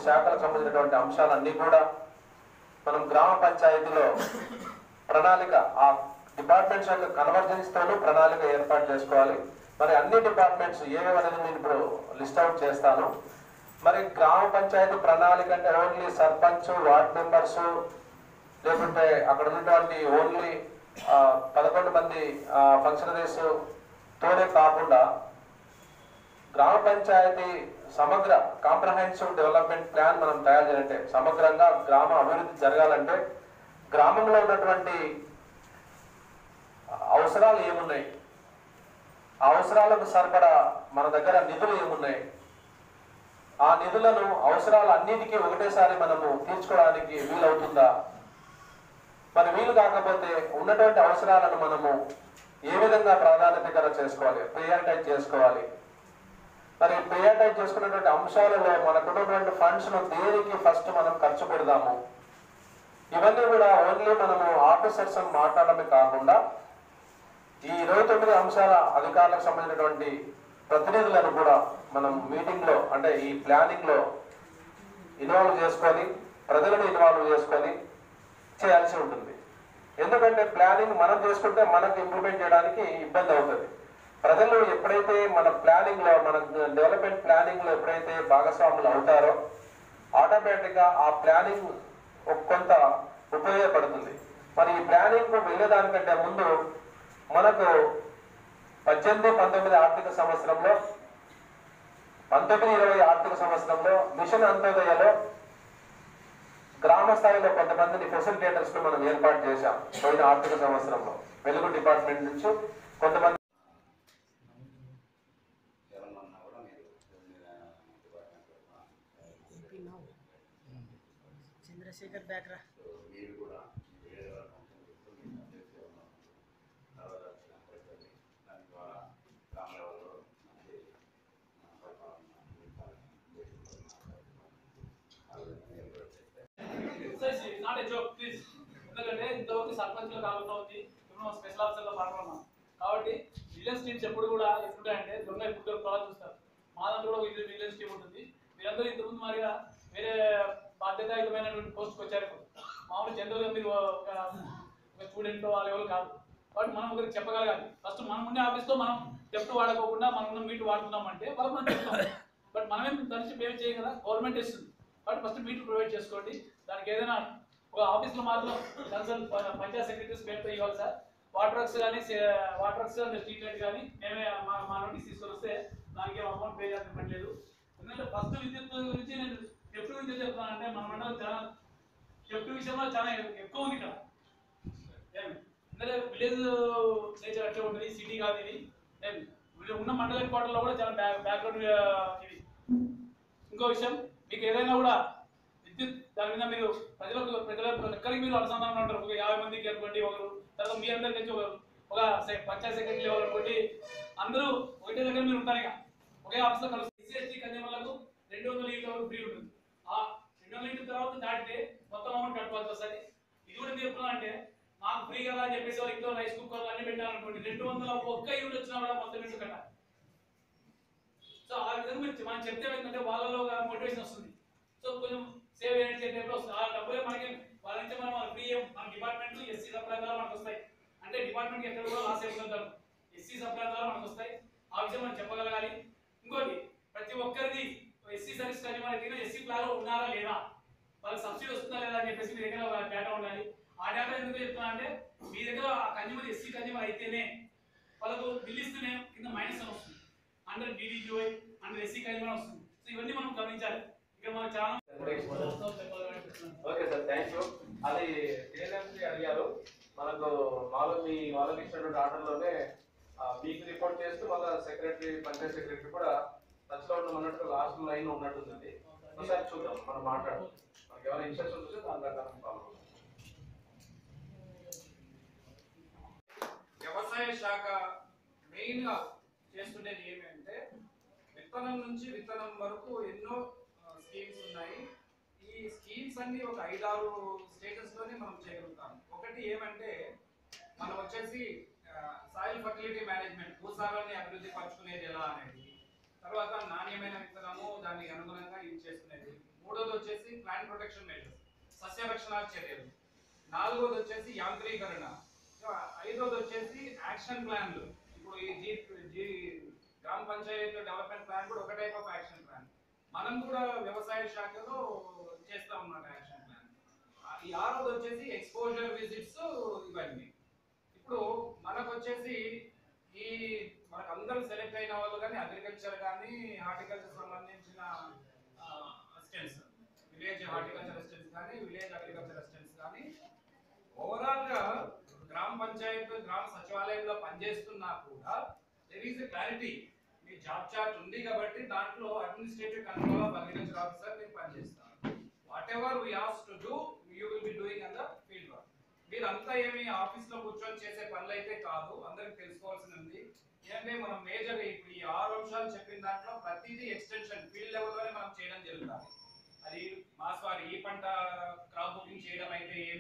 శాఖలకు సంబంధించినటువంటి అంశాలన్నీ కూడా మనం గ్రామ పంచాయతీలో ప్రణాళిక ఆ డిపార్ట్మెంట్స్ యొక్క కన్వర్జెన్స్ తోనూ ప్రణాళిక ఏర్పాటు చేసుకోవాలి మరి అన్ని డిపార్ట్మెంట్స్ ఏవేవి అనేది నేను ఇప్పుడు లిస్ట్ అవుట్ చేస్తాను మరి గ్రామ పంచాయతీ ప్రణాళిక అంటే ఓన్లీ సర్పంచ్ వార్డ్ మెంబర్స్ లేకుంటే అక్కడ ఉన్నటువంటి ఓన్లీ పదకొండు మంది ఫంక్షనరీస్ తోనే కాకుండా గ్రామ పంచాయతీ సమగ్ర కాంప్రహెన్సివ్ డెవలప్మెంట్ ప్లాన్ మనం తయారు చేయాలంటే సమగ్రంగా గ్రామ అభివృద్ధి జరగాలంటే గ్రామంలో ఉన్నటువంటి అవసరాలు ఏమున్నాయి ఆ అవసరాలకు సరిపడా మన దగ్గర నిధులు ఏమున్నాయి ఆ నిధులను అవసరాలు అన్నిటికీ ఒకటేసారి మనము తీర్చుకోవడానికి వీలవుతుందా మరి వీలు కాకపోతే ఉన్నటువంటి అవసరాలను మనము ఏ విధంగా ప్రాధాన్యతకర చేసుకోవాలి ప్రియారిటైజ్ చేసుకోవాలి మరి ప్రియారిటైజ్ చేసుకున్నటువంటి అంశాలలో మనకున్నటువంటి ఫండ్స్ ను దేనికి ఫస్ట్ మనం ఖర్చు పెడదాము ఇవన్నీ కూడా ఓన్లీ మనము ఆఫీసర్స్ అని మాట్లాడమే కాకుండా ఈ ఇరవై తొమ్మిది అంశాల అధికారులకు సంబంధించినటువంటి ప్రతినిధులను కూడా మనం మీటింగ్ లో అంటే ఈ ప్లానింగ్ లో ఇన్వాల్వ్ చేసుకొని ప్రజలను ఇన్వాల్వ్ చేసుకొని చేయాల్సి ఉంటుంది ఎందుకంటే ప్లానింగ్ మనం చేసుకుంటే మనకు ఇంప్లిమెంట్ చేయడానికి ఇబ్బంది అవుతుంది ప్రజలు ఎప్పుడైతే మన ప్లానింగ్ లో మన డెవలప్మెంట్ ప్లానింగ్ లో ఎప్పుడైతే భాగస్వాములు అవుతారో ఆటోమేటిక్ గా ఆ ప్లానింగ్ కొంత ఉపయోగపడుతుంది మరి ఈ ప్లానింగ్ కు వెళ్ళేదానికంటే ముందు మనకు పద్దెనిమిది పంతొమ్మిది ఆర్థిక సంవత్సరంలో పంతొమ్మిది ఇరవై ఆర్థిక సంవత్సరంలో మిషన్ అంత్యోదయలో గ్రామ స్థాయిలో కొంతమందిని ఫెసిలిటేటర్స్ ను మనం ఏర్పాటు చేశాం పోయిన ఆర్థిక సంవత్సరంలో వెలుగు డిపార్ట్మెంట్ నుంచి కొంతమంది ఎవరన్నా కూడా మీరు డిపార్ట్మెంట్ ఎంపీ నౌ చంద్రశేఖర్ బ్యాక్రా మీరు కూడా వేరే వాళ్ళ కంపెనీ చెప్తూ మీకు అభ్యర్థి ఉన్నాం తర్వాత పడుతుంది దాని ద్వారా గ్రామ లెవెల్లో మంచి sir not a joke please ఎందుకంటే ఇంతవరకు సర్పంచ్లో కాకుండా ఉంది ఇప్పుడు మనం స్పెషల్ ఆఫీసర్లో పాల్గొన్నాం కాబట్టి విజిలెన్స్ టీమ్స్ ఎప్పుడు కూడా ఎప్పుడంటే దొంగ ఎప్పుడు దొరకాలని చూస్తారు మా దాంట్లో కూడా ఒక విజిలెన్స్ టీమ్ ఉంటుంది మీరందరూ ఇంతకుముందు మారిగా వేరే బాధ్యతాయుతమైనటువంటి పోస్ట్కి వచ్చారు ఇప్పుడు. మామూలు జనరల్గా మీరు ఒక ఒక స్టూడెంట్ వాళ్ళ ఎవరు కాదు కాబట్టి మనం ఒకరికి చెప్పగలగాలి ఫస్ట్ మనం ఉండే ఆఫీస్లో మనం డెప్ట్ వాడుకోకుండా మనం ఉన్న మీట్ వాడుతున్నాం అంటే వాళ్ళకి మనం చెప్తాం బట్ మనమేం దానికి పే చేయం కదా గవర్నమెంట్ ఇస్తుంది కాబట్టి ఫస్ట్ మీటర్ ప్రొవైడ్ చేసుకోండి దానికి ఏదైనా ఒక ఆఫీస్లో మాత్రం కన్సల్ట్ పంచాయత్ సెక్రటరీస్ పేరుతో ఇవ్వాలి సార్ వాటర్ వర్క్స్ కానీ వాటర్ వర్క్స్ స్ట్రీట్ లైట్ కానీ మేమే మా మా నోటీస్ తీసుకొని వస్తే దానికి ఏం అమౌంట్ పే చేయాల్సిన పని లేదు ఎందుకంటే ఫస్ట్ విద్యుత్ గురించి నేను ఎప్పుడు విద్యుత్ చెప్తానంటే మన మండలం చాలా ఎప్పుడు విషయంలో చాలా ఎక్కువ ఉంది ఇక్కడ ఏమి ఎందుకంటే విలేజ్ నేచర్ అట్లే ఉంటుంది సిటీ కాదు ఇది ఏమి వీళ్ళు ఉన్న మండల హెడ్ క్వార్టర్లో కూడా చాలా బ్యాక్ బ్యాక్గ్రౌండ్ ఇది ఇంకో విషయం మీకు ఏదైనా కూడా విద్యుత్ దాని మీద మీరు ప్రజలకు ప్రజల ఎక్కడికి మీరు అనుసంధానం ఉంటారు ఒక యాభై మందికి అనుకోండి ఒకరు తర్వాత మీ అందరికి వచ్చి ఒకరు ఒక సె- పంచాయత్ సెక్రటరీ లెవెల్ అనుకోండి అందరూ ఒకటే దగ్గర మీరు ఉంటారు ఇక ఒకే ఆఫీస్లో కలుస్తారు ఎస్సీ ఎస్టీ కన్యమలకు రెండు వందల యూనిట్ వరకు ఫ్రీ ఉంటుంది ఆ రెండు వందల యూనిట్ తర్వాత దాటితే మొత్తం అమౌంట్ కట్టుకోవాల్సి వస్తుంది ఇది కూడా మీరు ఎప్పుడంటే మాకు ఫ్రీ కదా అని చెప్పేసి వాళ్ళు ఇంట్లో రైస్ కుక్కర్లు అన్ని పెట్టాలనుకోండి రెండు వందల ఒక్క యూనిట్ వచ్చినా కూడా మొత్తం యూనిట్ కట్టాలి సో ఆ విధంగా మీరు మనం చెప్తే ఏంటంటే వాళ్ళలో మోటివేషన్ వస్తుంది సో కొంచెం సేవ్ చేయండి టైంలో వస్తుంది ఆ డబ్బులే మనకి వాళ్ళ నుంచి మనం మన ఫ్రీ మన డిపార్ట్మెంట్ ఎస్సీ సప్లై ద్వారా మనకు వస్తాయి అంటే డిపార్ట్మెంట్ ఎక్కడ కూడా లాస్ అయిపోతుంటారు ఎస్సీ సప్లై ద్వారా మనకు వస్తాయి ఆ విషయం మనం చెప్పగలగాలి ఇంకోటి ప్రతి ఒక్కరిది ఎస్సీ సర్వీస్ కానీ మన దగ్గర ఎస్సీ ప్లాన్ ఉన్నారా లేదా వాళ్ళకి సబ్సిడీ వస్తుందా లేదా అని చెప్పేసి మీ దగ్గర ఒక డేటా ఉండాలి ఆ డేటా ఎందుకు చెప్తున్నా అంటే మీ దగ్గర ఆ కన్జ్యూమర్ ఎస్సీ కన్జ్యూమర్ అయితేనే వాళ్ళకు బిల్ ఇస్తూనే కింద మైనస్ అని వస్తుంది అండర్ డిడిజిఓఐ అండర్ ఎస్సీ కన్జ్యూమర్ వస్తుంది సో ఇవన్నీ మనం గమనించాలి ఇక్కడ మనకు చాలా ఓకే సార్ థ్యాంక్ యూ అది ఏఎన్ఎంసీ అడిగారు మనకు వాళ్ళు మీ వాళ్ళకి ఇచ్చినటువంటి ఆర్డర్లోనే ఆ, మీకు రిపోర్ట్ చేస్తూ వాళ్ళ సెక్రటరీ పంచాయత్ సెక్రటరీ కూడా టచ్ లో ఉన్నాం అన్నట్టు లాస్ట్ లైన్ ఉన్నట్టుంది ఒకసారి చూద్దాం మనం మాట్లాడదాం మనకి ఏమైనా ఇన్స్ట్రక్షన్స్ వస్తే దాని ప్రకారం ఫాలో వ్యవసాయ శాఖ మెయిన్ గా చేస్తుండేది ఏమంటే విత్తనం నుంచి విత్తనం వరకు ఎన్నో స్కీమ్స్ ఉన్నాయి ఈ స్కీమ్స్ అన్ని ఒక ఐదారు స్టేటస్ లోనే మనం చేయగలుగుతాం ఒకటి ఏమంటే మనం వచ్చేసి సాయిల్ ఫర్టిలిటీ మేనేజ్మెంట్ భూసారాన్ని అభివృద్ధి పరచుకునేది ఎలా అనేది తర్వాత నాణ్యమైన విత్తనము దానికి అనుగుణంగా యూజ్ చేసుకునేది మూడోది వచ్చేసి ప్లాంట్ ప్రొటెక్షన్ మెజర్స్ సస్యరక్షణ చర్యలు నాలుగోది వచ్చేసి యాంత్రీకరణ సో ఐదోది వచ్చేసి యాక్షన్ ప్లాన్లు ఇప్పుడు ఈ జీ జీ గ్రామ పంచాయతీ డెవలప్మెంట్ ప్లాన్ కూడా ఒక టైప్ ఆఫ్ యాక్షన్ ప్లాన్ మనం కూడా వ్యవసాయ శాఖలో చేస్తాం అన్నమాట యాక్షన్ ప్లాన్ ఈ ఆరోది వచ్చేసి ఎక్స్పోజర్ విజిట్స్ ఇవన్నీ ఇప్పుడు మనకు వచ్చేసి ఈ మనకు అందరూ సెలెక్ట్ అయిన వాళ్ళు కానీ అగ్రికల్చర్ కానీ హార్టికల్చర్ సంబంధించిన అసిస్టెంట్స్ విలేజ్ హార్టికల్చర్ అసిస్టెంట్స్ కానీ విలేజ్ అగ్రికల్చర్ అసిస్టెంట్స్ కానీ ఓవరాల్ గా గ్రామ పంచాయత్ గ్రామ సచివాలయంలో పనిచేస్తున్నా కూడా దెర్ ఈస్ క్లారిటీ మీ జాబ్ చార్ట్ ఉంది కాబట్టి దాంట్లో administrative control of agriculture officer మీరు పనిచేస్తారు whatever we ask to do you will be doing on the field work మీరంతా ఏమి ఆఫీస్ లో కూర్చొని చేసే పనులు అయితే కాదు అందరికి తెలుసుకోవాల్సింది ఉంది ఏంటంటే మనం మేజర్ ఇప్పుడు ఈ ఆరు అంశాలు చెప్పిన దాంట్లో ప్రతిదీ ఎక్స్టెన్షన్ ఫీల్డ్ లెవెల్లోనే మనం చేయడం జరుగుతుంది అది మాస్ వారి ఈ పంట క్రాప్ బుకింగ్ చేయడం అయితే